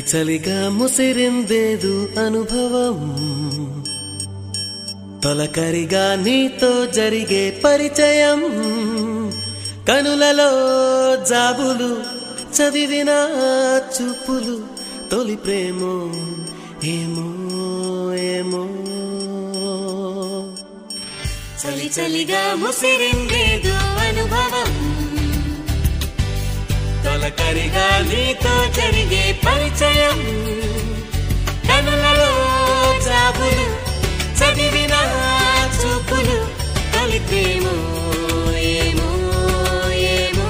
చలి చలిగా ముసిరిందేదు అనుభవం తొలకరిగా నీతో జరిగే పరిచయం కనులలో జాబులు చదివిన చూపులు తొలి ప్రేమో ఏమో ఏమో చలి చలిగా ముసిరిందేదో అనుభవం తొలకరిగా నీతో జరిగే పరిచయం కనులలో జాబులు చదివిన చూపులు తొలి ప్రేమో ఏమో ఏమో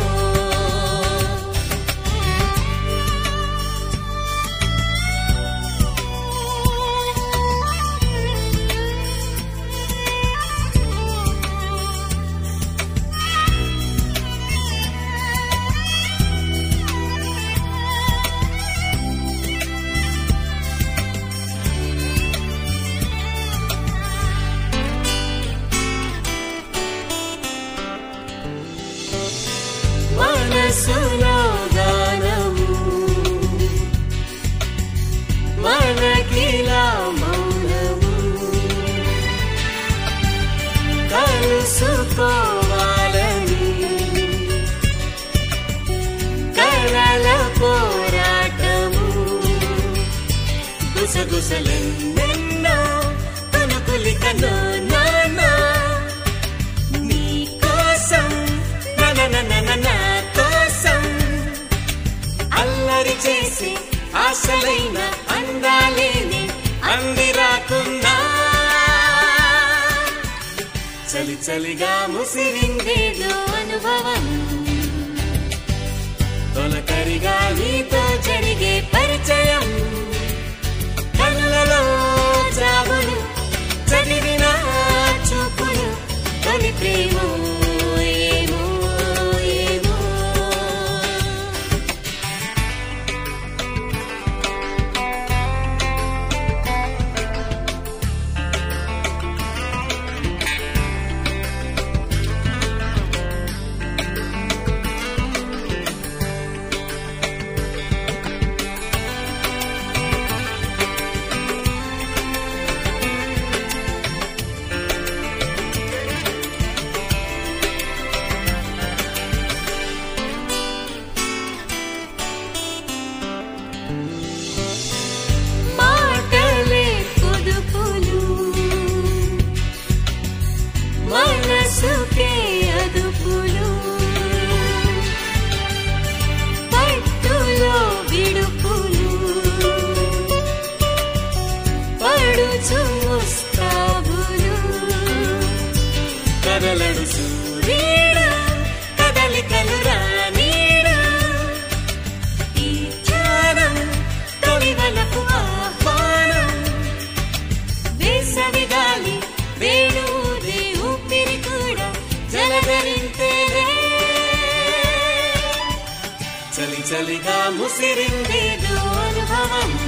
మనసులో గానము మనకిలా మౌనము కలుసుకోవాలని కలల పోరాటము గుసగుసలెన్నెన్నో కనుకులికనో నానా నీ కోసం నా కోసం అల్లరి చేసి ఆశలైన అందాలేని అంది రాకున్నా చలి చలిగా ముసిరిందేదో అనుభవం తొలకరిగా నీతో జరిగే పరిచయం కళ్ళలో జాబులు చదివిన చూపులు తొలి ప్రేమో ఏమో ఏమో మాటలే పొదుపులు మనసుకే అదుపులు పట్టులో విడుపులు పడుచు ముస్తాబులు కదలడు సూర్యుడు కదలికలు రానీడు ఈ ధ్యానం తొలివలపు ఆహ్వానం వేసవి గాలి వేణుదే ఊపిరి కూడా జలధరింతేనే చలి చలిగా ముసిరిందేదో అనుభవం